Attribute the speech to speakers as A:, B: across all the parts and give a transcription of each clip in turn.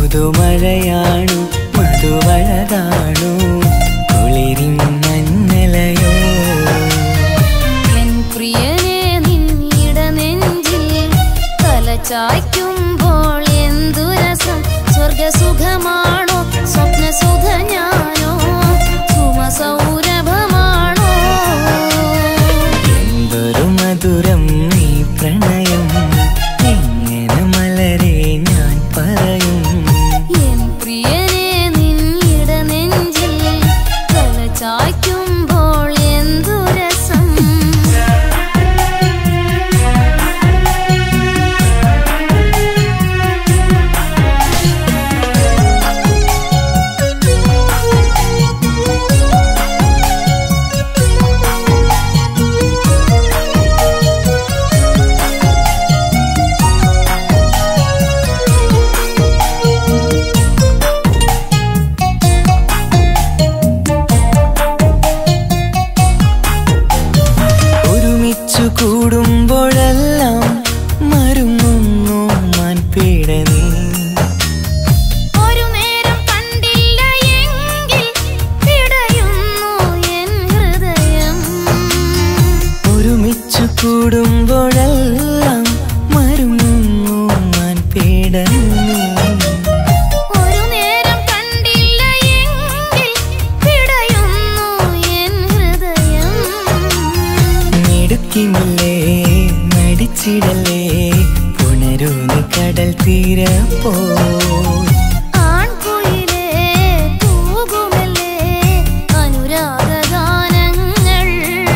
A: പുതുമഴയാണു മധുവഴകാണു കുളിരിൻ മഞ്ഞലയോ
B: N പ്രിയനെ നിന്നിട നെഞ്ചിൽ തലചായ്ക്കുമ്പോൾ എന്തു രസം സ്വർഗസുഖമാണോ സ്വപ്നസുഖ ഞാനോ സുമസൗരഭമാണോ
A: എന്തൊരു മധുരം നീ പ്രണയം എങ്ങനെ മലരെ ഞാൻ പറയും
B: എൻ പ്രിയനെ നിന്നിട നെഞ്ചിൽ തലചായ്ക്കുമ്പോൾ എന്തു രസം
A: ഒരുമിച്ചു കൂടുമ്പോഴെല്ലാം മരുങ്ങുന്നു മാൻപീടനീ
B: ഒരു നേരം കണ്ടില്ല എങ്കിൽ പിടയുന്നു എൻ ഹൃദയം
A: ഒരുമിച്ചു കൂടുമ്പോഴെല്ലാം മരുങ്ങുന്നു മാൻപീടനീ
B: ഒരു നേരം കണ്ടില്ല എങ്കിൽ പിടയുന്നു എൻ ഹൃദയം
A: മിടുക്കിമില്ലേ നടിച്ചിടലേ പുണരൂന്ന് കടൽ തീരപ്പോ
B: ആൺകുയിലേ തൂകുമല്ലേ അനുരാഗഗാനങ്ങൾ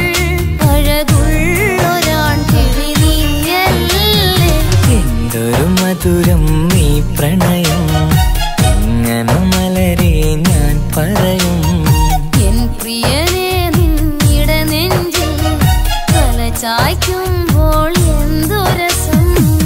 B: അഴകുള്ളൊരാൺ കിളി നീയല്ലേ
A: എന്തൊരു മധുരം നീ പ്രണയം എങ്ങനെ മലരെ ഞാൻ പറയും
B: എൻ പ്രിയനെ നിന്നിട നെഞ്ചിൽ തലചായ്ക്കുമ്പോൾ എന്തു രസം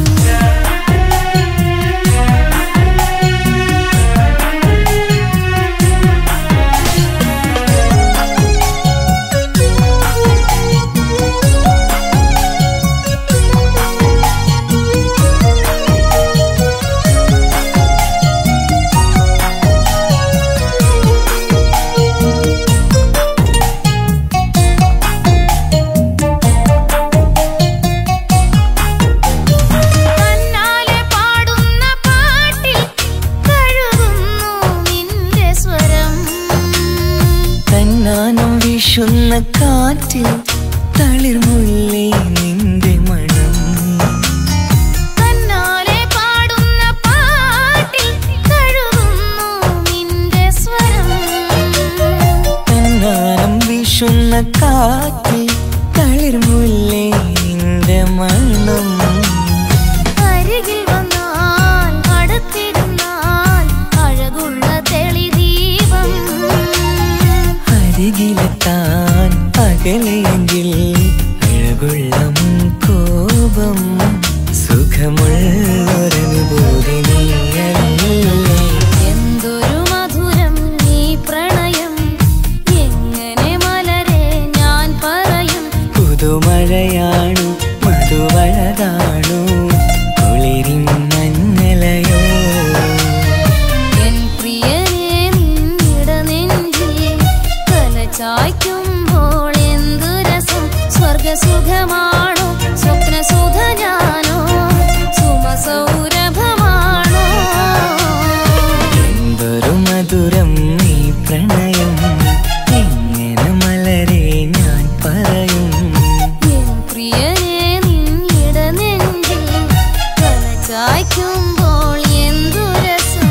B: തന്നാലെ പാടുന്ന പാട്ടിൽ കഴുകുന്നു നിന്റെ സ്വരം
A: തന്നാനം വീശുന്ന കാറ്റിൽ തളിർമുല്ലേ നിന്റെ മണം
B: തന്നാലെ പാടുന്ന പാട്ടിൽ കഴുകുന്നു നിന്റെ സ്വരം
A: തന്നാനം വീശുന്ന കാറ്റിൽ തളിർമുല്ലേ നിന്റെ മണം
B: അരികിൽ വന്നാൽ അടുത്തിരുന്നാൽ അഴകുള്ള തെളിദീപം
A: അരികിലെത്താൻ അകലെയെങ്കിൽ അഴകുള്ള കോപം സുഖമുള്ളൊരനുഭൂതി നീയല്ലേ
B: എന്തൊരു മധുരം നീ പ്രണയം എങ്ങനെ മലരെ ഞാൻ പറയും
A: പുതുമഴയാണു മധുവഴകാണു കുളിരിൻ മഞ്ഞലയോ
B: എൻ പ്രിയനെ നിന്നിട നെഞ്ചിൽ തലചായ്ക്കുമ്പോൾ എന്തു രസം സ്വർഗസുഖമാണോ സ്വപ്നസുഖ ഞാനോ സുമസൗരഭമാണോ
A: എന്തൊരു മധുരം നീ പ്രണയം എങ്ങനെ മലരെ ഞാൻ പറയും
B: എൻ പ്രിയനെ നിന്നിട നെഞ്ചിൽ തലചായ്ക്കുമ്പോൾ എന്തു രസം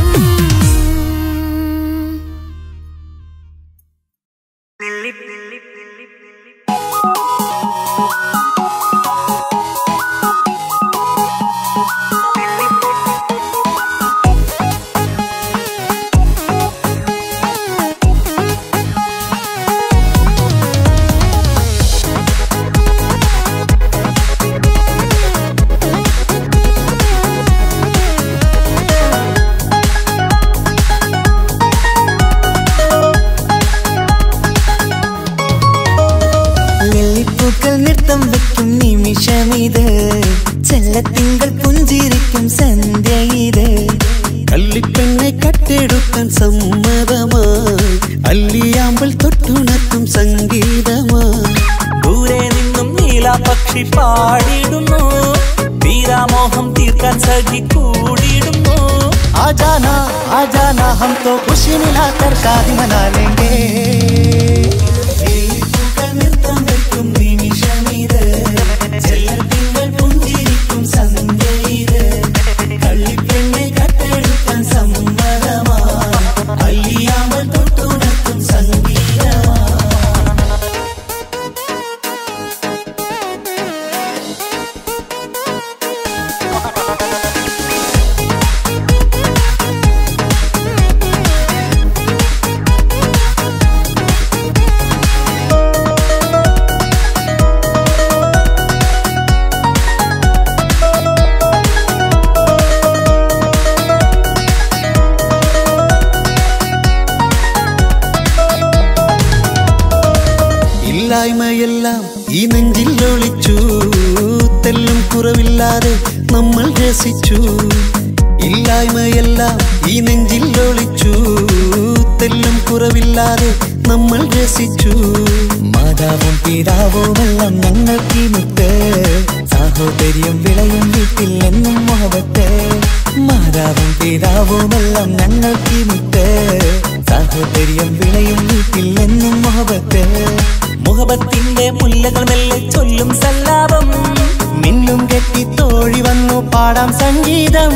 A: ലില്ലിപ്പൂക്കൾ നൃത്തം വെക്കും നിമിഷമിത് ചെല്ലത്തിങ്കൾ പുഞ്ചിരിക്കും സന്ധ്യ ഇത്
C: കല്ലിക്ക കള്ളിപ്പെണ്ണെ കട്ടെടുക്കാൻ സമ്മതമായി അല്ലിയാമ്പൽ തൊട്ടുണർത്തും സംഗീതമായി
D: ദൂരെ നിന്നും നീലാപക്ഷി പാടിയിടുന്നു തീരാമോഹം തീർക്കാൻ സഖി കൂടിയിടുന്നു
C: आजाना आजाना हम तो खुशी मिलाकर शादी मना लेंगे ഇല്ലായ്മയെല്ലാം ഈ നെഞ്ചിൽ ഒളിച്ചു തെല്ലും കുറവില്ലാതെ നമ്മൾ രസിച്ചു ഇല്ലായ്മയെല്ലാം ഈ നെഞ്ചിൽ ഒളിച്ചു തെല്ലും കുറവില്ലാതെ നമ്മൾ രസിച്ചു
A: മാതാവും പിതാവുമെല്ലാം ഞങ്ങൾക്ക് മുത്ത് സാഹോദര്യം വിളയും വീട്ടിൽ എന്നും മുഹബത്ത് മാതാവും പിതാവുമെല്ലാം ഞങ്ങൾക്ക് മുത്ത് സാഹോദര്യം വിളയും വീട്ടിൽ എന്നും മുഹബത്ത്
D: മുഹബത്തിന്റെ മുല്ലകൾ മെല്ലെ ചൊല്ലും സല്ലാപം
C: മിന്നും കെട്ടി തോഴി വന്നു പാടാം സംഗീതം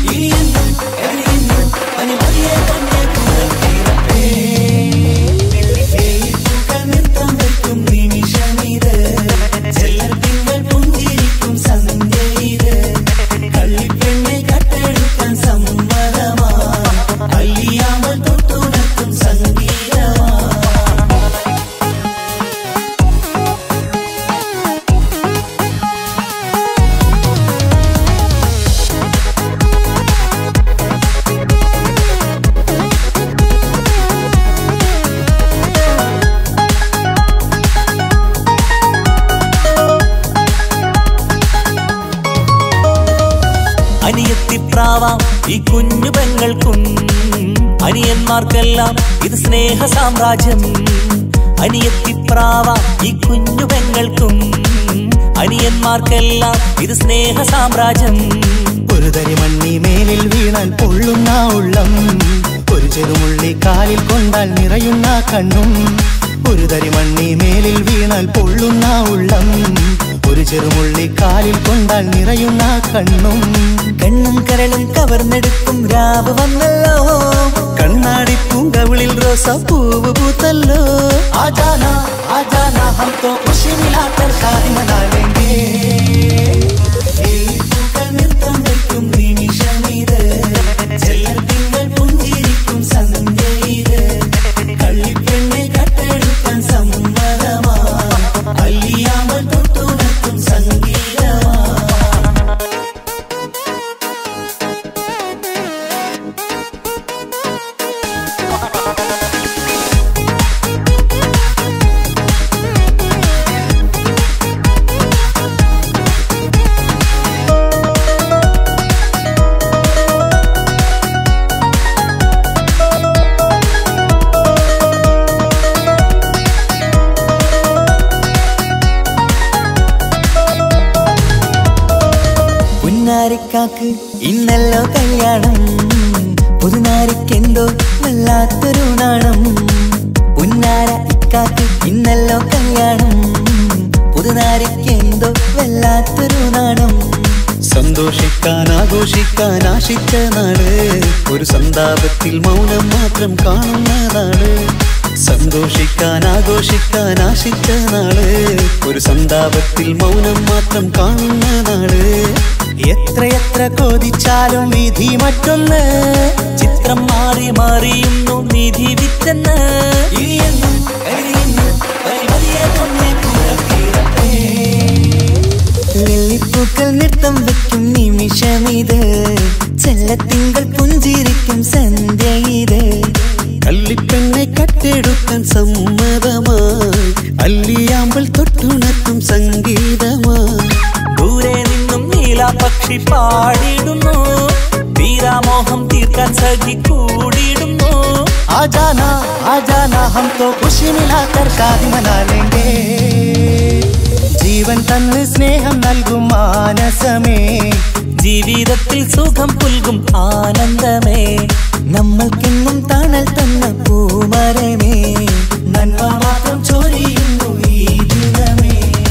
D: അനിയത്തിപ്രാവാം ഈ കുഞ്ഞു പെങ്ങൾക്കും അനിയന്മാർക്കെല്ലാം ഇത് സ്നേഹ സാമ്രാജ്യം അനിയത്തിപ്രാവാം ഈ കുഞ്ഞു പെങ്ങൾക്കും അനിയന്മാർക്കെല്ലാം ഇത് സ്നേഹ സാമ്രാജ്യം
C: ഒരു തരി മണ്ണി മേലിൽ വീണാൽ പൊള്ളുന്ന ഉള്ളം ഒരു ചെറുമുള്ളി കാലിൽ കൊണ്ടാൽ നിറയുന്ന കണ്ണും ഒരു തരി മണ്ണി മേലിൽ വീണാൽ പൊള്ളുന്ന ഉള്ളം ഒരു ചെറുമുള്ളി കാലിൽ കൊണ്ടാൽ നിറയുന്ന കണ്ണും
A: കണ്ണും കരളും കവർന്നെടുക്കും രാവ് വന്നല്ലോ
C: കണ്ണാടി പൂങ്കവിളിൽ റോസ പൂവ് പൂത്തല്ലോ ആജാന ആജാന ഹം തോ ഖുഷി മിലാക്കർ ഷാദി മനാ ലേംഗേ
A: പുന്നാരിക്കാക്ക് ഇന്നല്ലോ കല്യാണം പുതുനാരിക്കെന്തോ വല്ലാത്തൊരു നാണം പുന്നാര ഇക്കാക്ക് ഇന്നല്ലോ കല്യാണം പുതുനാരിക്കെന്തോ വല്ലാത്തൊരു നാണം
C: സന്തോഷിക്കാൻ ആഘോഷിക്കാൻ ആശിച്ച നാട് ഒരു സന്താപത്തിൽ മൗനം മാത്രം കാണുന്ന നാട് സന്തോഷിക്കാൻ ആഘോഷിക്കാൻ ആശിച്ച നാട് ഒരു സന്താപത്തിൽ മൗനം മാത്രം കാണുന്ന നാട് എത്രയെത്ര കോതിച്ചാലും വിധി മറ്റൊന്ന്
D: ചിത്രം മാറി മാറിയുന്നു നിധി വിറ്റെന്ന്
A: വെള്ളിപ്പൂക്കൾ നൃത്തം വെക്കും നിമിഷമിത് ചെല്ലത്തിങ്കൾ പുഞ്ചിരിക്കും സന്ധ്യ ഇത്
C: കള്ളിപ്പെണ്ണെ കട്ടെടുക്കാൻ സമ്മതമായി അല്ലിയാമ്പൽ തൊട്ടുണർത്തും സംഗീതമായി
D: ദൂരെ നിന്നും നീലാപക്ഷി പാടിയിടുന്നു തീരാമോഹം തീർക്കാൻ സഖി കൂടിയിടുന്നു
C: आजाना आजाना हम तो खुशी मिलाकर शादी मना लेंगे ജീവൻ തന്ന് സ്നേഹം നൽകും മാനസമേ
D: ജീവിതത്തിൽ സുഖം പുൽകും ആനന്ദമേ
A: നമ്മൾക്കെന്നും തണൽ തന്ന പൂമരമേ
C: നന്മ മാത്രം ചൊരിയുന്നു ഈ ദിനമേ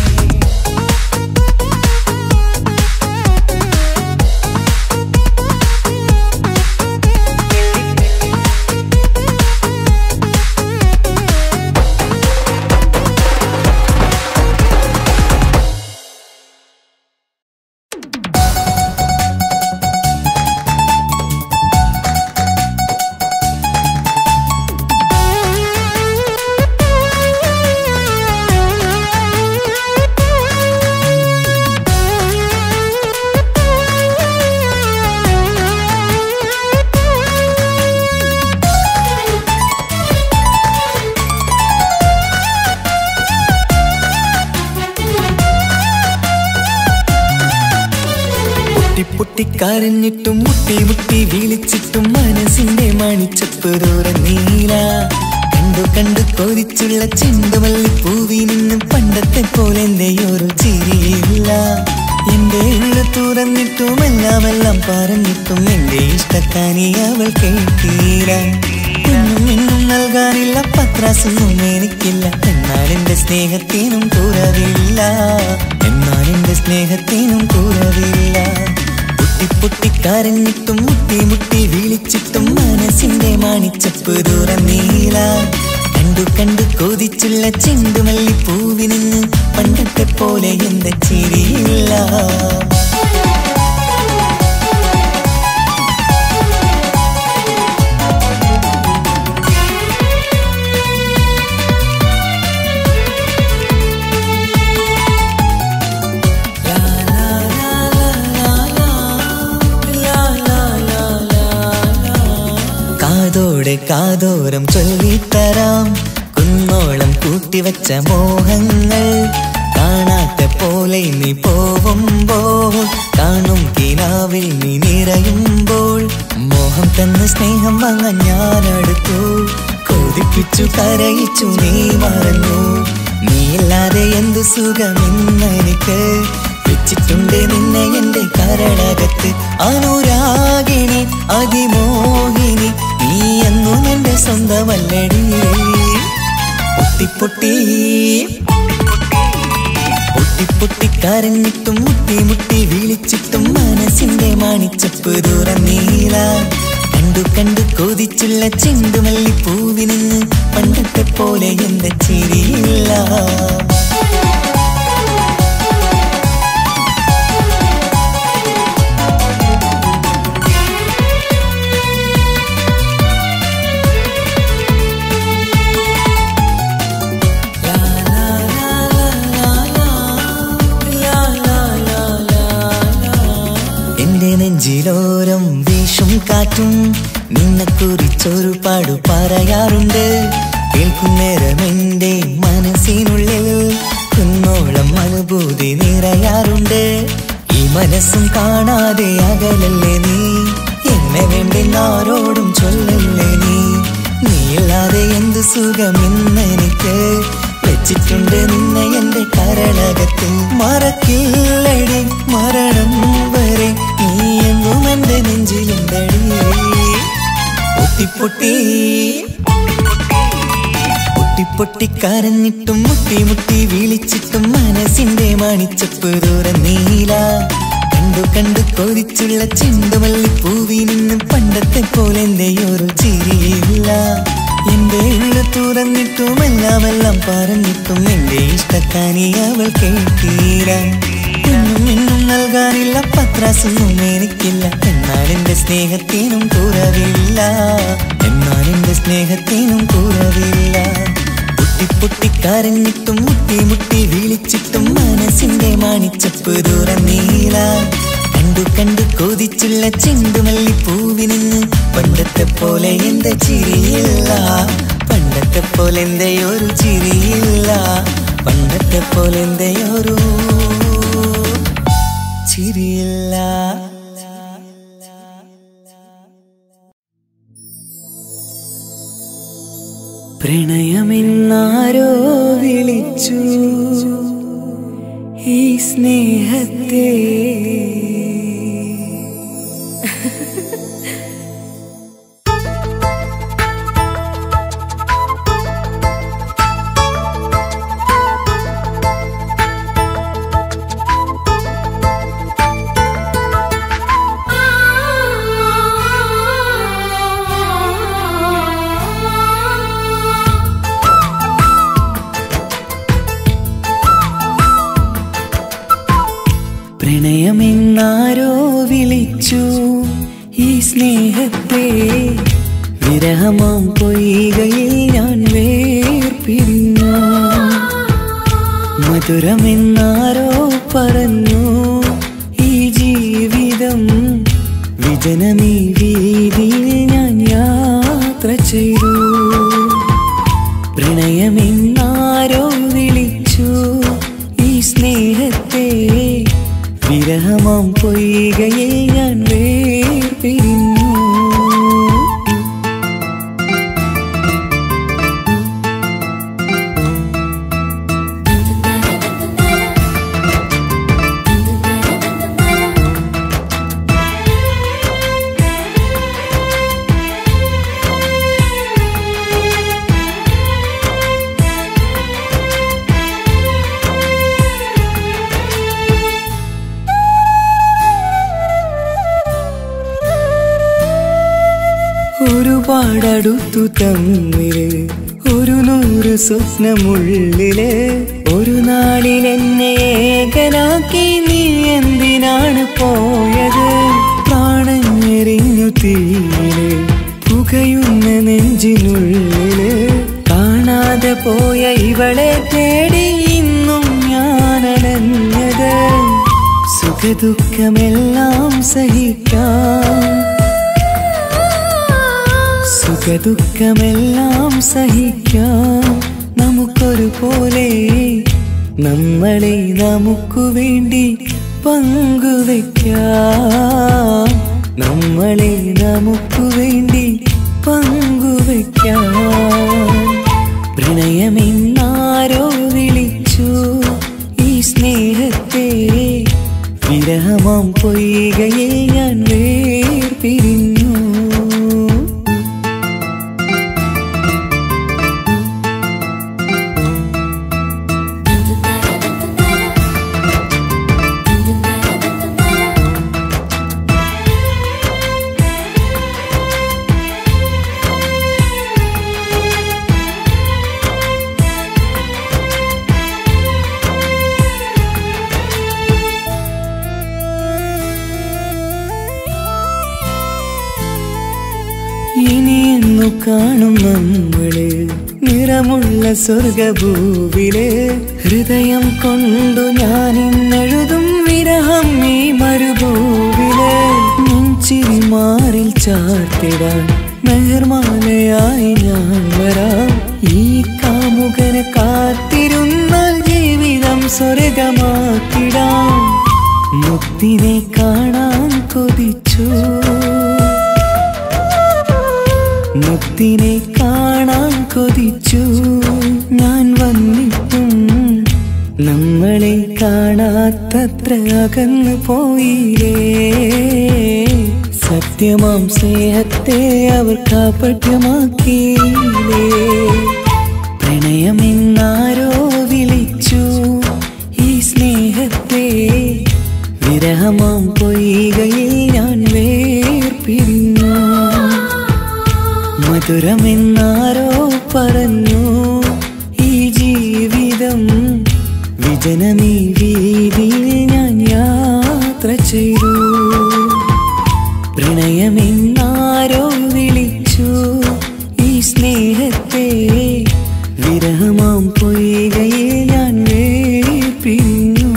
A: പൊട്ടിപ്പൊട്ടിക്കരഞ്ഞിട്ടും മുട്ടി മുട്ടി വിളിച്ചിട്ടും മനസ്സിന്റെ മണിച്ചപ്പ് നീല കണ്ടു കണ്ടു കൊതിച്ചുള്ള ചെണ്ടുമല്ലി പൂവി നിന്നും പണ്ടത്തെ പോലെ എന്റെ ഒരു ചിരിയില്ല എന്റെ ഉള്ളു തുറന്നിട്ടും എല്ലാം എല്ലാം പറഞ്ഞിട്ടും എന്റെ ഇഷ്ടക്കാനി അവൾ കേട്ടീര എന്നും എന്നും നൽകാനില്ല പത്രാസൊന്നും എനിക്കില്ല എന്നാൽ എന്റെ സ്നേഹത്തിനും കുറവില്ല എന്നാൽ എന്റെ സ്നേഹത്തിനും കുറവില്ല പൊട്ടി പൊട്ടി കരഞ്ഞിട്ടും മുട്ടി മുട്ടി വിളിച്ചിട്ടും മനസ്സിന്റെ മാണിച്ചപ്പ് നീല കണ്ടു കണ്ടു കൊതിച്ചുള്ള ചെണ്ടുമല്ലി പൂവിനിന്ന് പണ്ടത്തെ പോലെ എന്റെ ചിരിയില്ല കാതോടെ കാതോരം ചൊല്ലിത്തരാം കുന്നോളം കൂട്ടിവച്ച മോഹങ്ങൾ കാണാത്ത പോലെ നീ പോവുമ്പോൾ കാണും കിനാവിൽ നീ നിറയുമ്പോൾ മോഹം തന്ന സ്നേഹം വാങ്ങാൻ ഞാൻ അടുത്തു കൊതിപ്പിച്ചു കരയിച്ചു നീ മറന്നു നീയില്ലാതെ എന്തു സുഖമെന്നെനിക്ക് വെച്ചിട്ടുണ്ട് നിന്നെ എന്റെ കരളകത്ത് അനുരാഗിണി അതിമോഹിനി നീ എന്നും എന്റെ സ്വന്തമല്ലടി പൊട്ടി പൊട്ടി പൊട്ടി കരഞ്ഞിട്ടും മുട്ടി മുട്ടി വിളിച്ചിട്ടും മനസ്സിന്റെ മാണിച്ചപ്പ് നീല കണ്ടു കണ്ടു കൊതിച്ചുള്ള ചെണ്ടുമല്ലി പൂവിനിന്ന് പണ്ടത്തെ പോലെ എന്റെ ചിരിയില്ല എന്റെ നെഞ്ചിലോരം വീശും കാറ്റും നിന്നെ കുറിച്ചൊരു പാടു പറയാറുണ്ട് കേൾക്കുന്നേരം എന്റെ മനസ്സിനുള്ളിൽ കുന്നോളം അനുഭൂതി നിറയാറുണ്ട് ഈ മനസ്സും കാണാതെ അകലല്ലേ നീ എന്നെ വേണ്ടി ആരോടും ചൊല്ലല്ലേ നീ നീയില്ലാതെ എന്ത് സുഖമെന്നെനിക്ക് വെച്ചിട്ടുണ്ട് നിന്നെ എന്റെ കരളകത്തിൽ മറക്കില്ലടി മരണം വരെ നീ എന്നും എന്റെ നെഞ്ചിലുണ്ടടി പൊട്ടി പൊട്ടി പൊട്ടി കരഞ്ഞിട്ടും മുട്ടി മുട്ടി വിളിച്ചിട്ടും മനസ്സിന്റെ മണിച്ചപ്പ് നീല കണ്ടു കണ്ടു കൊതിച്ചുള്ള ചെണ്ടുമല്ലി പൂവി നിന്നും പണ്ടത്തെ പോലെ എന്റെ ഒരു ചിരിയില്ല എന്റെ ഉള്ളു തുറന്നിട്ടും എല്ലാം എല്ലാം പറഞ്ഞിട്ടും എന്റെ ഇഷ്ടക്കാനി അവൾ കേട്ടീര എന്നും എന്നും നൽകാനില്ല പത്രാസൊന്നും എനിക്കില്ല എന്നാൽ എന്റെ സ്നേഹത്തിനും കുറവില്ല എന്നാൽ എന്റെ സ്നേഹത്തിനും കുറവില്ല പൊട്ടി പൊട്ടി കരഞ്ഞിട്ടും മുട്ടി മുട്ടി വിളിച്ചിട്ടും മനസ്സിന്റെ മാണിച്ചപ്പ് നീല കണ്ടു കണ്ടു കൊതിച്ചുള്ള ചെണ്ടുമല്ലി പൂവിനിന്ന് പണ്ടത്തെ പോലെ എന്റെ ചിരിയില്ല പണ്ടത്തെ പോലെ എന്റെ ഒരു ചിരിയില്ല പണ്ടത്തെ പോലെ എന്റെ ഒരു ചിരിയില്ല പ്രണയമെന്നാരോ വിളിച്ചു ഈ സ്നേഹത്തെ പ്രണയമെന്നാരോ വിളിച്ചു ഈ സ്നേഹത്തെ വിരഹമാം പൊയ്കയിൽ ഞാൻ വേർപിരിഞ്ഞു മധുരമെന്നാരോ പറഞ്ഞു ഈ ജീവിതം വിജനമീ വീതിയിൽ ഞാൻ യാത്ര ചെയ്തു പ്രണയമെന്നാരോ വിളിച്ചു ഈ സ്നേഹത്തെ വിരഹമാം പൊയ്കയിൽ ഞാൻ വേർപിരിഞ്ഞു ഒരുപാടടുത്തു തമ്മില് ഒരു നൂറ് സ്വപ്നമുള്ളില് ഒരു നാളിൽ എന്നെ ഏകനാക്കി നീ എന്തിനാണ് പോയത് പ്രാണഞ്ഞെറിഞ്ഞു തീയില് പുകയുന്ന നെഞ്ചിനുള്ളില് കാണാതെ പോയ ഇവളെ തേടി ഇന്നും ഞാനലഞ്ഞത് സുഖദുഃഖമെല്ലാം സഹിക്കാം സുഖദുഃഖമെല്ലാം സഹിക്കാം നമുക്കൊരു പോലെ നമ്മളെ നമുക്കു വേണ്ടി പങ്കുവെക്കാം നമ്മളെ നമുക്കു വേണ്ടി പങ്കുവെക്കാം പ്രണയമെന്നാരോ വിളിച്ചു ഈ സ്നേഹത്തെ വിരഹമാം പൊയ്കയെ ഞാൻ വേർപിരിഞ്ഞു ഇനിയെന്നു കാണും നമ്മള് നിറമുള്ള സ്വർഗഭൂവില് ഹൃദയം കൊണ്ടു ഞാൻ ഇന്നെഴുതും വിരഹം ഈ മരുഭൂവില് നെഞ്ചിരി മാറിൽ ചാർത്തിടാൻ മെഹർമാലയായി ഞാൻ വരാം ഈ കാമുകനെ കാത്തിരുന്നാൽ ജീവിതം സ്വർഗമാക്കിടാം മുത്തിനെ കാണാൻ കൊതിച്ചു മുത്തിനെ കാണാൻ കൊതിച്ചു ഞാൻ വന്നിട്ടും നമ്മളെ കാണാത്തത്ര അകന്നു പോയില്ലേ സത്യമാം സ്നേഹത്തെ അവർ കാപട്യമാക്കിയില്ലേ പ്രണയമെന്നാരോ വിളിച്ചു ഈ സ്നേഹത്തെ വിരഹമാം പൊയ്കയിൽ ഞാൻ വേർപിരിഞ്ഞു മധുരമെന്നാരോ പറഞ്ഞു ഈ ജീവിതം വിജനമീ വീതിയിൽ ഞാൻ യാത്ര ചെയ്തു പ്രണയമെന്നാരോ വിളിച്ചു ഈ സ്നേഹത്തെ വിരഹമാം പൊയ്കയിൽ ഞാൻ വേർപിരിഞ്ഞു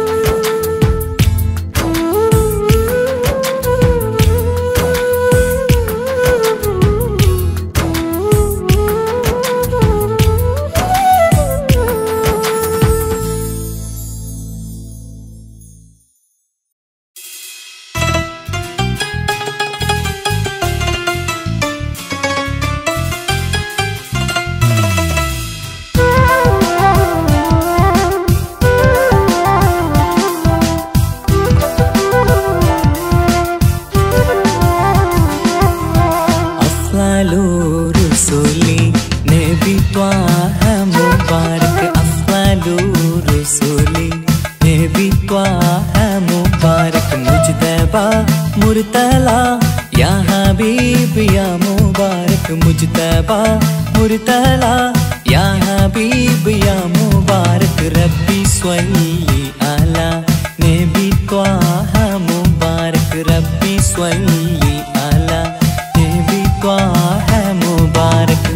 B: Thank you.
A: ത്വാഹ മുബാരക് അഫ്ളലു റുസുലി നബി ത്വാഹ മുബാരക് മുജ്തബ മുർതല യാ ഹബീബ് യാ മുബാരക് മുജ്തബ മുർതല യാ ഹബീബ് യാ മുബാരക് റബ്ബി സ്വല്ലി അലാ നബി ത്വാഹ മുബാരക് റബ്ബി സ്വല്ലി അലാ നബി ത്വാഹ മുബാരക്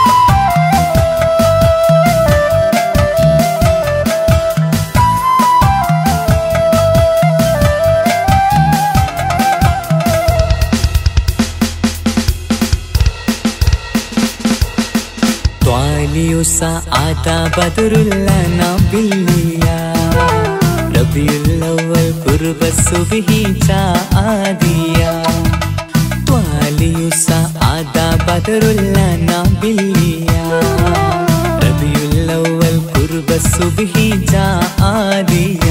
A: طالي ساعة بدر لنا بالليا ربيع الأول قرب الصبح جاء طالي ساعة بدر لنا بالليا ربيع الأول قرب الصبح جاء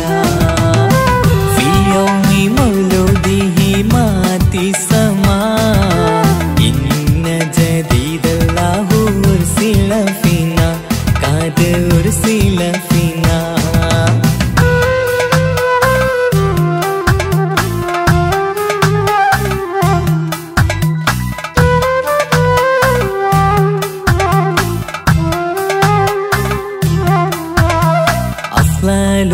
A: في يوم مولوده مات السماء إن جديد الله أرسل فينا قد أرسل فينا أفضل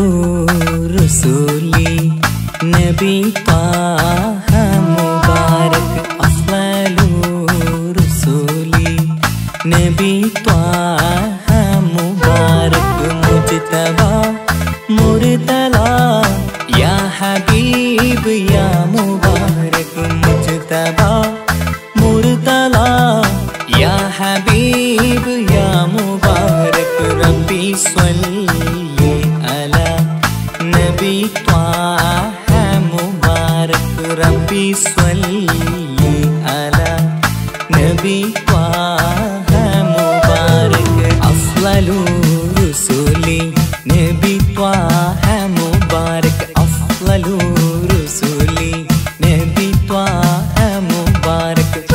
A: رسولي نبي طه مبارك أفضل رسولي نبي طه مبارك مجتبى مرتلى يا حبيب يا مبارك مجتبى مرتلى يا حبيب يا مبارك ربي صلي على نبي طه مبارك ربي صلي على نبي طه مبارك أفضل رسولي نبي طه مبارك أفضل رسولي نبي طه مبارك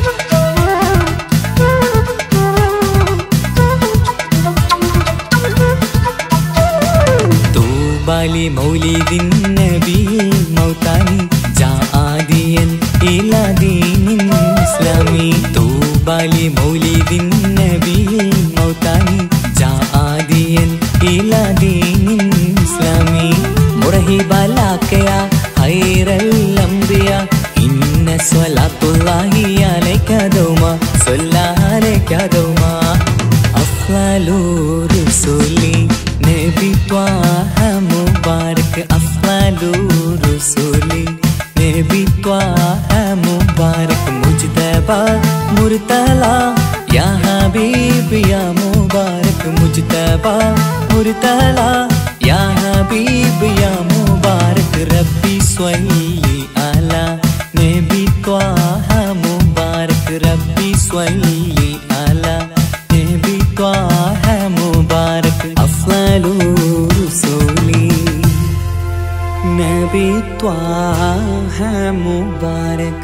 A: طوبى لمولد النبي الموتاني جاء عاديا إلى دين إسلامي طوبى لمولد النبي الموتاني جاء عاديا إلى دين إسلامي مرحبا لك يا خير الأنبياء إن صلاة الله عليك دوما صلى عليك دوما أفضل رسولي نبي طه مبارك أفضل رسولي نبي طه مبارك مجتبى مرتلى يا حبيب يا مبارك مجتبى مرتلى يا حبيب يا مبارك ربي صلي على نبي طه مبارك ربي صلي على نبي طه مبارك أفضل رسولي نبي طه مبارك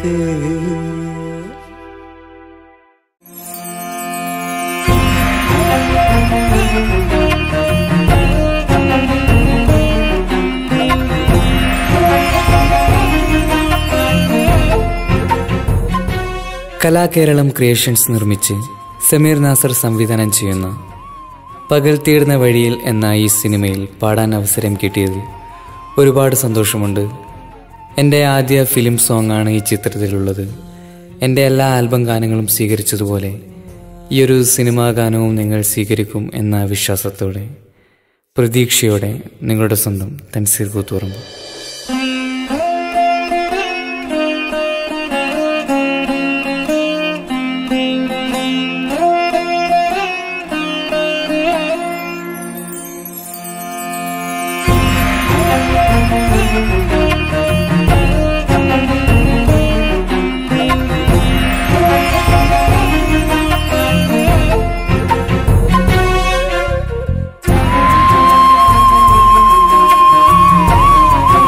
E: കലാകേരളം ക്രിയേഷൻസ് നിർമ്മിച്ച് സമീർ നാസർ സംവിധാനം ചെയ്യുന്ന പകൽ തീർന്ന വഴിയിൽ എന്ന ഈ സിനിമയിൽ പാടാൻ അവസരം കിട്ടിയത് ഒരുപാട് സന്തോഷമുണ്ട് എൻ്റെ ആദ്യ ഫിലിം സോങ്ങാണ് ഈ ചിത്രത്തിലുള്ളത് എൻ്റെ എല്ലാ ആൽബം ഗാനങ്ങളും സ്വീകരിച്ചതുപോലെ ഈ ഒരു സിനിമാ ഗാനവും നിങ്ങൾ സ്വീകരിക്കും എന്ന വിശ്വാസത്തോടെ പ്രതീക്ഷയോടെ നിങ്ങളുടെ സ്വന്തം തൻസീർ കൂത്തുറമ്പ്
B: ും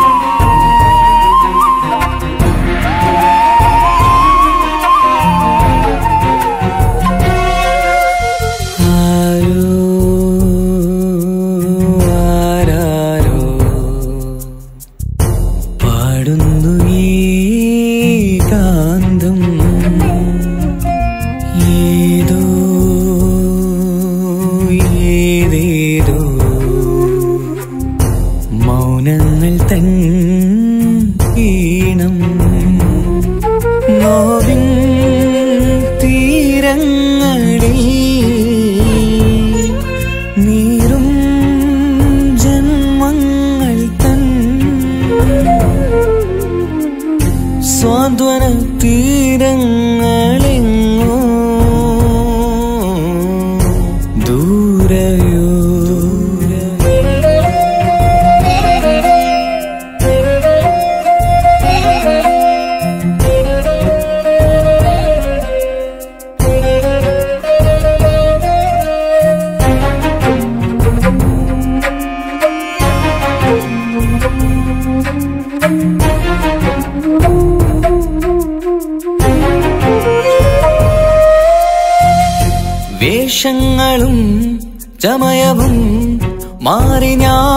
A: വേഷങ്ങളും ചമയവും മാറി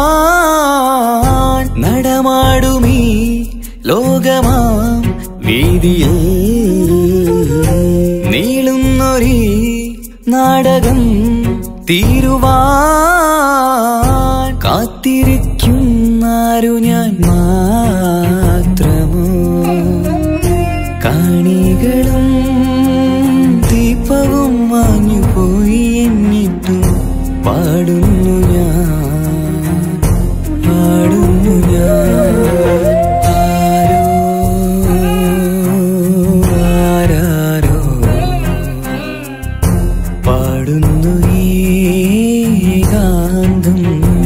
A: ഞാൻ നടമാടുമീ ലോകമാം വീതിയിൽ നീളുന്നൊരീ നാടകം തീരുവാൻ കാത്തിരിക്കുന്നാരു ഞാൻ മാത്രമോ കാണികളും ദീപവും മാഞ്ഞു പോയി എന്നിട്ടും പാടുന്നു ഞാൻ പാടുന്നു ഞാൻ ആരോ ആരാരോ പാടുന്നു ഈ ഗാന്ധം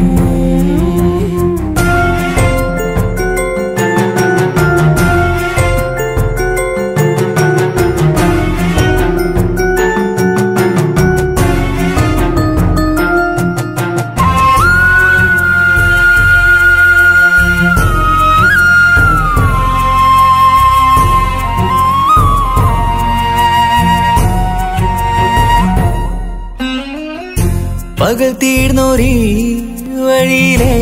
A: പകൽ തീർന്നൊരീ വഴിയിലെ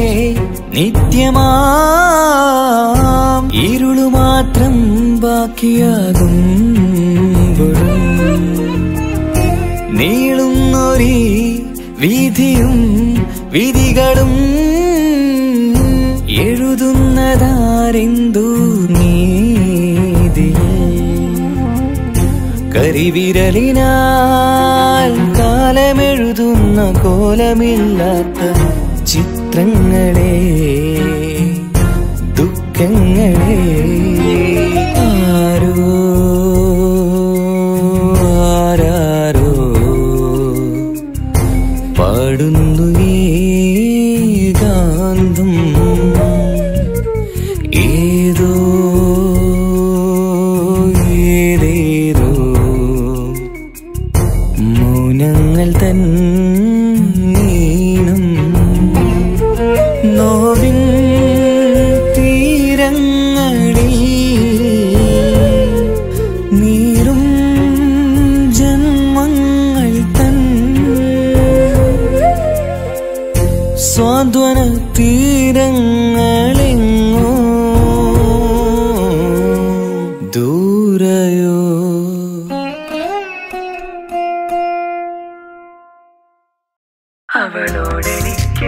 A: നിത്യമാം ഇരുളു മാത്രം ബാക്കിയാകും നീളുന്നൊരീ വീതിയും വിധികളും എഴുതുന്നതാരെന്തു നീതിയേ കരിവിരലിനാൽ കാലമെഴുതുന്ന കോലമില്ലാത്ത ചിത്രങ്ങളെ ദുഃഖങ്ങളെ ആരോ ആരാരോ പാടുന്നു ഈ ഗാന്ധം ഏതോ ഏതേതോ മൗനങ്ങൾ തൻ നീണം നോവിൻ തീരങ്ങളിൽ നീറും ജന്മങ്ങൾ തൻ സ്വാധ്വന തീരങ്ങളെങ്ങോ ദൂരയോ അവളോടെനിക്ക്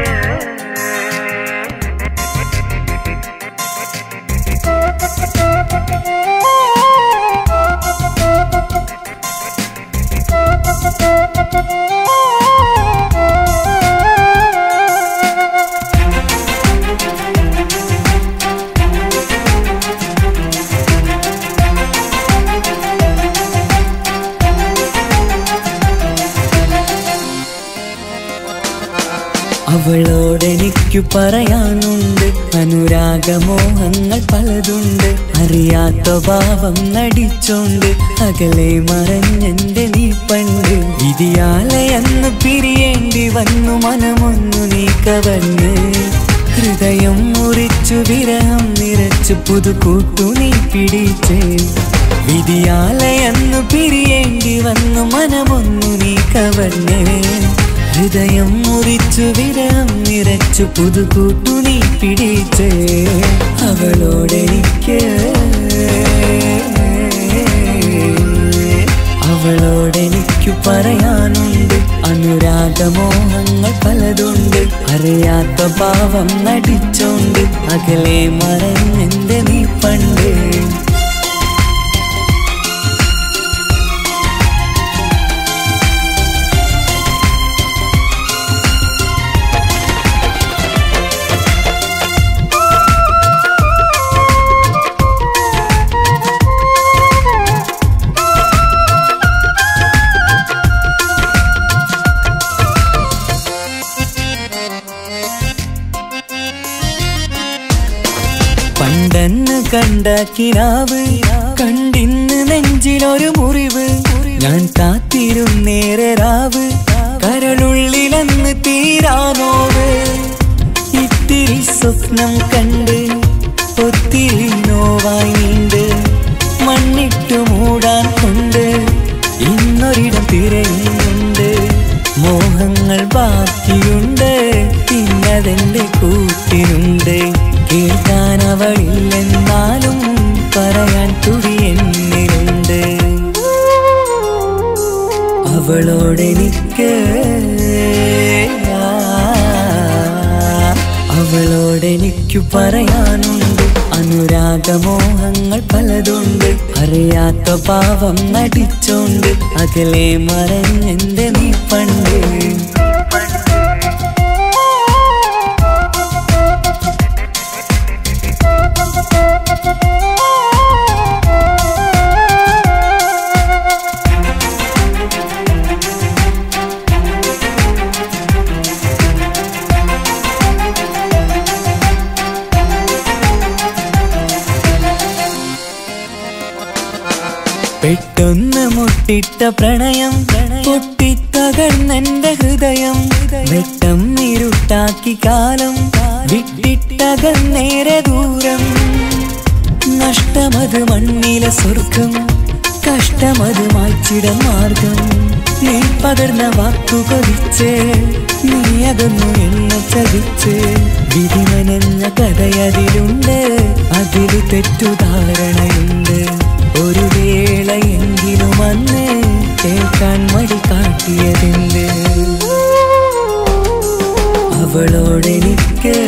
A: അവളോടെനിക്കു പറയാനുണ്ട് അനുരാഗമോഹങ്ങൾ പലതുണ്ട് അറിയാത്ത ഭാവം നടിച്ചോണ്ട് അകലെ മറഞ്ഞെന്റെ നീ പണ്ട് വിധിയാലയെന്ന് പിരിയേണ്ടി വന്നു മനമൊന്നു നീ കവർന്ന് ഹൃദയം മുറിച്ചു വിരഹം നിറച്ചു പുതുകൂട്ടു നീ പിടിച്ച് വിധിയാലയെന്നു പിരിയേണ്ടി വന്നു മനമൊന്നു നീ കവർന്ന് ഹൃദയം മുറിച്ചു വിരം നിറച്ചു പുതുകൂട്ടു നീ പിടിച്ച് അവളോടെനിക്ക് അവളോടെനിക്കു പറയാനുണ്ട് അനുരാഗമോഹങ്ങൾ പലതുണ്ട് അറിയാത്ത ഭാവം നടിച്ചോണ്ട് അകലെ മറഞ്ഞെന്റെ നീ പണ്ട് പണ്ടെന്ന് കണ്ട കിനാവ് കണ്ടിന്ന് നെഞ്ചിലൊരു മുറിവ് ഞാൻ കാത്തിരുന്നേറെ രാവ് കരളുള്ളിലെന്ന് തീരാനോവ് ഇത്തിരി സ്വപ്നം കണ്ട് ഒത്തിരി നോവായി നീണ്ട് മണ്ണിട്ടു മൂടാൻ കൊണ്ട് ഇന്നൊരിടം തിരയുന്നുണ്ട് മോഹങ്ങൾ ബാക്കിയുണ്ട് പിന്നതെന്റെ കൂട്ടിനുണ്ട് കേൾക്കാൻ അവളില്ലെന്നാലും പറയാൻ തുടി എന്നിലുണ്ട് അവളോടെനിക്ക് അവളോടെനിക്കു പറയാനുണ്ട് അനുരാഗമോഹങ്ങൾ പലതുണ്ട് അറിയാത്ത പാവം നടിച്ചോണ്ട് അകലെ മറഞ്ഞെന്റെ നീ പണ്ട് പെട്ടെന്ന് മുട്ടിട്ട പ്രണയം പൊട്ടിത്തകർന്നെന്റെ ഹൃദയം വെട്ടം ഇരുട്ടാക്കി കാലം വിട്ടിട്ടകന്നേരെ ദൂരം നഷ്ടമത് മണ്ണിലെ സ്വർഗം കഷ്ടമത് മായ്ച്ചിട മാർഗം നീ പകർന്ന വാക്കു കൊതിച്ച് നീ അതൊന്നു എന്നെ ചതിച്ച് വിധിമനഞ്ഞ കഥയതിലുണ്ട് അതിൽ തെറ്റുധാരണയുണ്ട് ഒരു വേള എങ്കിലും അന്ന് കേൾക്കാൻ മടി കാട്ടിയതിണ്ട് അവളോടെനിക്ക്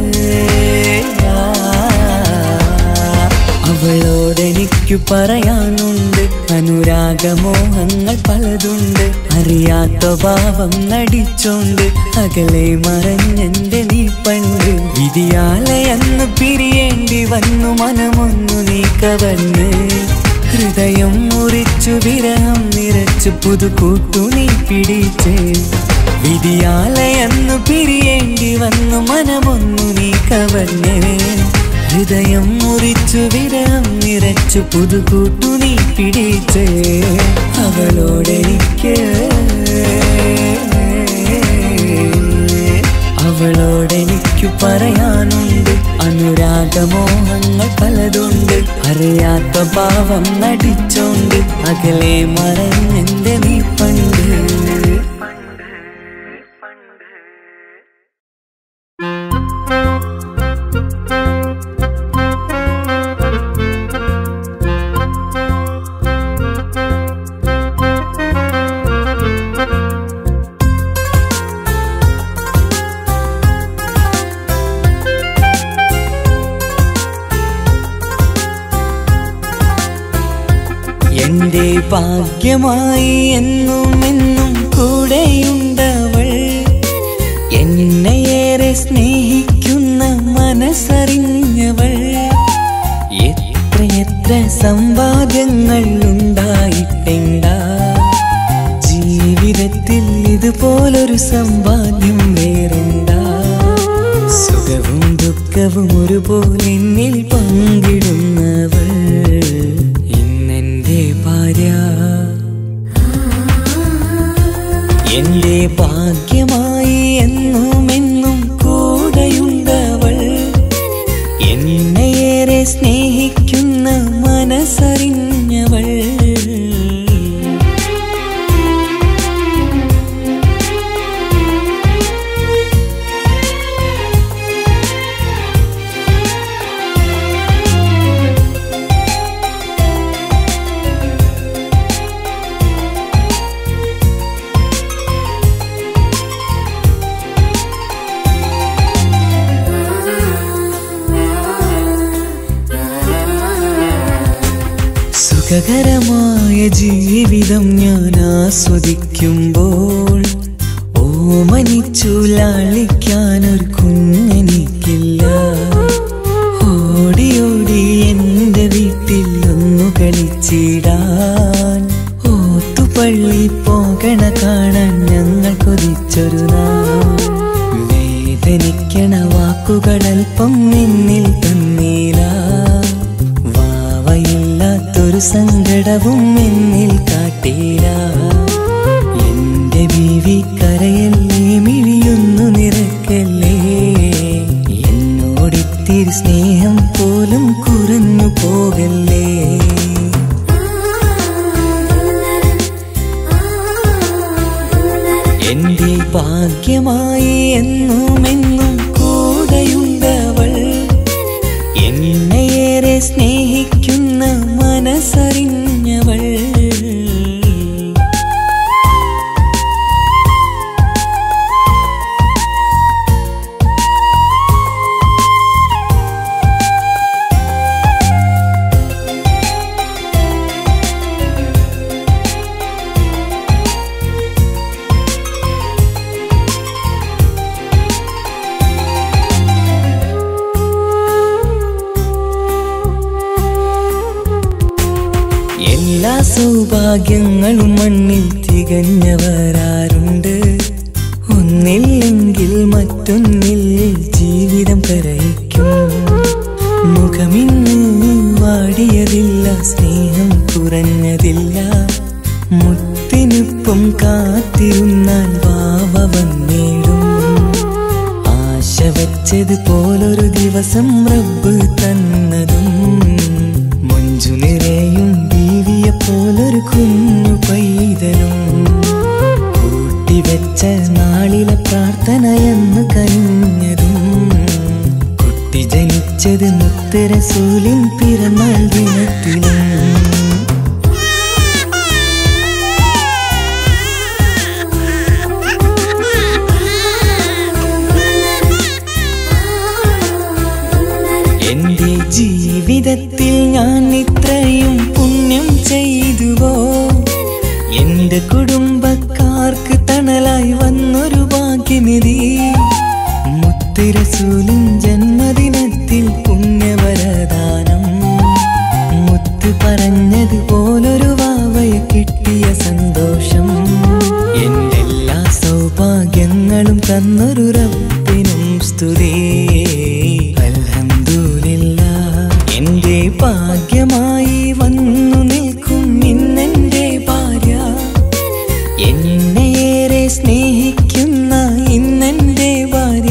A: അവളോടെനിക്കു പറയാനുണ്ട് അനുരാഗമോഹങ്ങൾ പലതുണ്ട് അറിയാത്ത ഭാവം നടിച്ചോണ്ട് അകലെ മറഞ്ഞെന്റെ നീ പണ്ട് വിധിയാലെ അന്ന് പിരിയേണ്ടി വന്നു മനമൊന്നു നീ കവർന്ന് ഹൃദയം മുറിച്ചു വിരഹം നിറച്ചു പുതുകൂട്ടു നീ പിടിച്ച് വിധിയാലെ അന്ന് പിരിയേണ്ടി വന്നു മനമൊന്നു നീ കവർന്ന് ഹൃദയം മുറിച്ചു വിരഹം നിറച്ചു പുതുകൂട്ടു നീ പിടിച്ച് അവളോടെനിക്ക് അവളോടെനിക്കു പറയാനുണ്ട് അനുരാഗമോഹങ്ങൾ പലതുണ്ട് അറിയാത്ത പാവം നടിച്ചോണ്ട് അകലെ മറഞ്ഞെന്റെ നീ പണ്ട് എന്റെ ഭാഗ്യമായി എന്നും എന്നും കൂടെയുണ്ടവൾ എന്നെയേറെ സ്നേഹിക്കുന്ന മനസ്സറിഞ്ഞവൾ എത്രയെത്ര സമ്പാദ്യങ്ങൾ ഉണ്ടായിട്ടെണ്ടാ ജീവിതത്തിൽ ഇതുപോലൊരു സമ്പാദ്യം വേറെന്താ സുഖവും ദുഃഖവും ഒരുപോലെ എന്നിൽ പങ്കിടുന്നവൾ ഇന്നെന്റെ ഭാര്യ എന്റെ ഭാഗ്യമായി എന്നും എന്നും കൂടെയുണ്ടവൾ എന്നെയേറെ സ്നേഹിക്കുന്ന മനസ്സറിഞ്ഞവൾ സുഖകരമായ ജീവിതം ഞാൻ ആസ്വദിക്കുമ്പോൾ ഓമനിച്ചു ലാളിക്കാനൊരു കുഞ്ഞെനിക്കില്ല ഓടി ഓടി എന്റെ വീട്ടിൽ ഒന്നു കളിച്ചിടാൻ ഓത്തുപള്ളി പോകണ കാണാൻ ഞങ്ങൾ കൊതിച്ചൊരു നാൾ വേദനിക്കണ വാക്കുകളൽപ്പം നിന്നിൽ തന്നീല വാവയില്ലാത്തൊരു സങ്കടവും എന്നിൽ കാട്ടീല എന്റെ ബീവി കരയല്ലേ മിഴിയൊന്നു നിറക്കല്ലേ എന്നോടിത്തിരി സ്നേഹം പോലും കുറഞ്ഞു പോകല്ലേ എന്റെ പാ ഭാഗ്യമായി എന്നുമെന്നും കൂടെയുണ്ടവൾ എന്നെയേറെ സ്നേഹിക്കുന്ന മനസ്സറിഞ്ഞവൾ എല്ലാ സൗഭാഗ്യങ്ങളും മണ്ണിൽ തികഞ്ഞവരാരുണ്ട് ഒന്നില്ലെങ്കിൽ മറ്റൊന്നിൽ ജീവിതം കരയിക്കും മുഖമിന്ന് വാടിയതില്ല സ്നേഹം കുറഞ്ഞതില്ല മുത്തിനൊപ്പം കാത്തിരുന്നാൽ വാവ വന്നിടും ആശ വെച്ചത് പോലൊരു ദിവസം റബ്ബ് തന്നതും മഞ്ജു നിറയും ബീവിയെ പോലൊരു കുഞ്ഞു പൈതലും കൂട്ടിവെച്ച നാളിലെ പ്രാർത്ഥന എന്ന് കനിഞ്ഞതും കുട്ടി ജനിച്ചത് മുത്തരസൂലിൻ പിറന്നാൾ ദിനത്തിലും എന്റെ ജീവിതത്തിൽ ഞാൻ ഇത്രയും പുണ്യം ചെയ്തുവോ എന്റെ കുടുംബക്കാർക്ക് തണലായി വന്നൊരു ഭാഗ്യനിധി മുത്തുരസൂലിൻ ജന്മദിനത്തിൽ പുണ്യവരദാനം മുത്ത് പറഞ്ഞത് പോലൊരു വാവയെ കിട്ടിയ സന്തോഷം എന്റെ എല്ലാ സൗഭാഗ്യങ്ങളും തന്നൊരു റബ്ബിനും സ്തുതി അൽഹംദുലില്ല എന്റെ ഭാഗ്യമായി വന്നു നിൽക്കും ഇന്നെന്റെ ഭാര്യ എന്നെയേറെ സ്നേഹിക്കുന്ന ഇന്നെന്റെ ഭാര്യ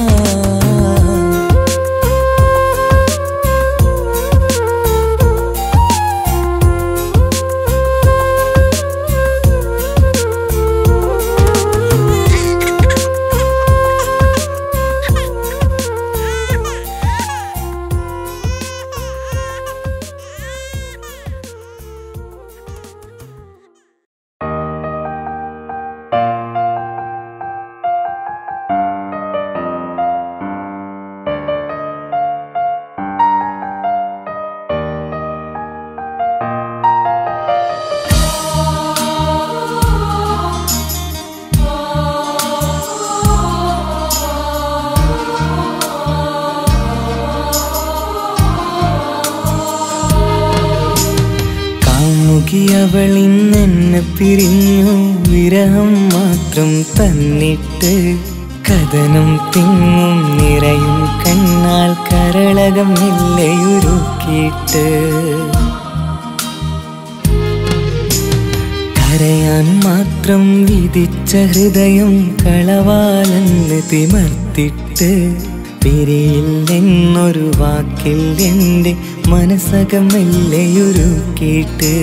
A: കാമുകിയവളിന്നെന്നെ പിരിഞ്ഞു വിരഹം മാത്രം തന്നിട്ട് കഥനം തിങ്ങും നിറയും കണ്ണാൽ കരളകം മെല്ലെയുരുക്കിയിട്ട് കരയാൻ മാത്രം വിധിച്ച ഹൃദയം കളവാലെന്ന് തിമർത്തിട്ട് പിരിയില്ലെന്നൊരു വാക്കിൽ എൻ്റെ മനസ്സകം മെല്ലെയുരുക്കിയിട്ട്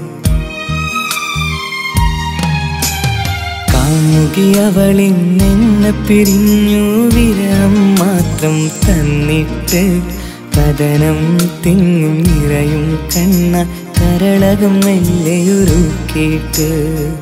A: കാമുകിയവളിൽ നിന്നെ പിരിഞ്ഞു വിരം മാത്രം തന്നിട്ട് കഥനം തിങ്ങും നിറയും കണ്ണ കരളകം മെല്ലെയുരുക്കിയിട്ട്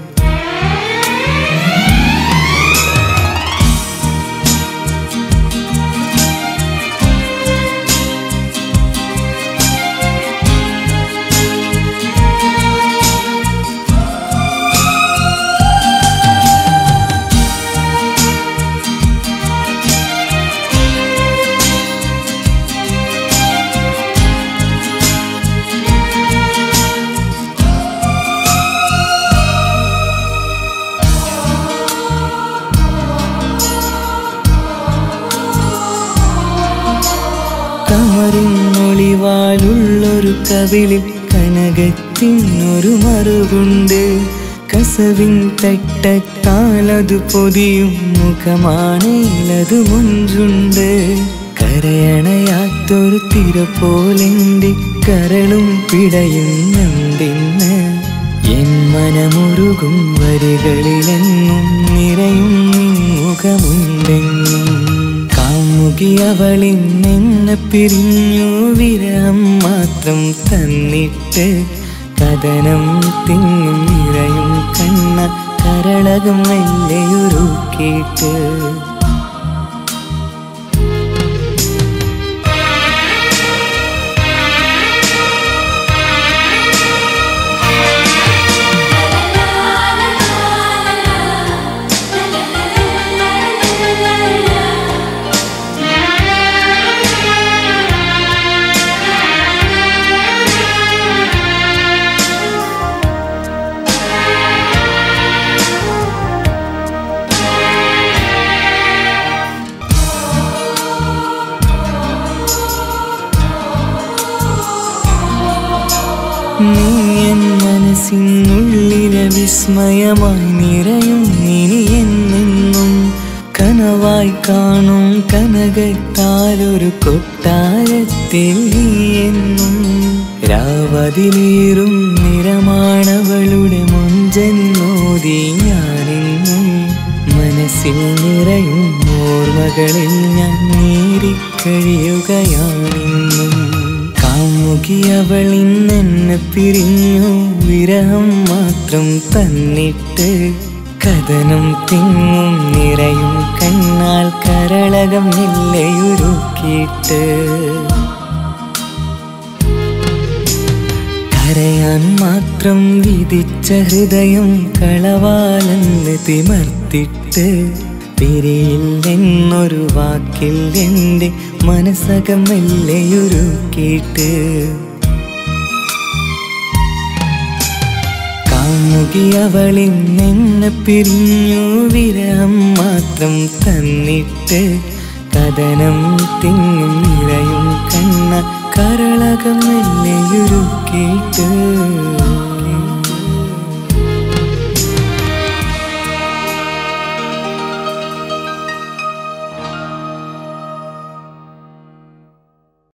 A: കമറിന്നൊളിവാലുള്ളൊരു കവിളിൽ കനകത്തിനൊരു മറുകുണ്ട് കസവിൻ തട്ടത്താലതു പൊതിയും മുഖമാണേലതു മുഞ്ചുണ്ട് കരയണയാത്തൊരു തിര പോലെന്റെ കരളും പിടയുന്നെന്തിന്ന് എൻ മനമുരുകും വരികളിലെന്നും നിറയും മുഖമുണ്ടെന്നും കാമുകി അവളിൽ നിന്ന് പിരിഞ്ഞു വിരഹം മാത്രം തന്നിട്ട് കഥനം തിങ്ങും നിറയും കണ്ണ കരളകം മെല്ലെയുരുക്കിയിട്ട് നീ എൻ മനസ്സിനുള്ളിലെ വിസ്മയമായി നിറയും ഇനി എന്നെന്നും കനവായി കാണും കനകത്താലൊരു കൊട്ടാരത്തിൽ നീ എന്നും രാവതിലേറും നിറമാണവളുടെ മുഞ്ചെന്നോതി ഞാനെന്നും മനസ്സിൽ നിറയും ഓർമ്മകളിൽ ഞാൻ നേരിക്കഴിയുകയാണെന്നും കാമുകി അവൾ ഇന്നെന്നെ പിരിഞ്ഞു വിരഹം മാത്രം തന്നിട്ട് കഥനം തിങ്ങും നിറയും കണ്ണാൽ കരളകം നില്ലയുരുക്കിയിട്ട് കരയാൻ മാത്രം വിധിച്ച ഹൃദയം കളവാലെന്ന് തിമർത്തിട്ട് പിരിയില്ലെന്നൊരു വാക്കിൽ എൻ്റെ മനസ്സകം മെല്ലെയുരുക്കിയിട്ട് കാമുകി അവളിൽ നിന്ന് പിരിഞ്ഞു വിരഹം മാത്രം തന്നിട്ട് കഥനം തിങ്ങും നിറയും കണ്ണ കരളകം മെല്ലെയുരുക്കിയിട്ട്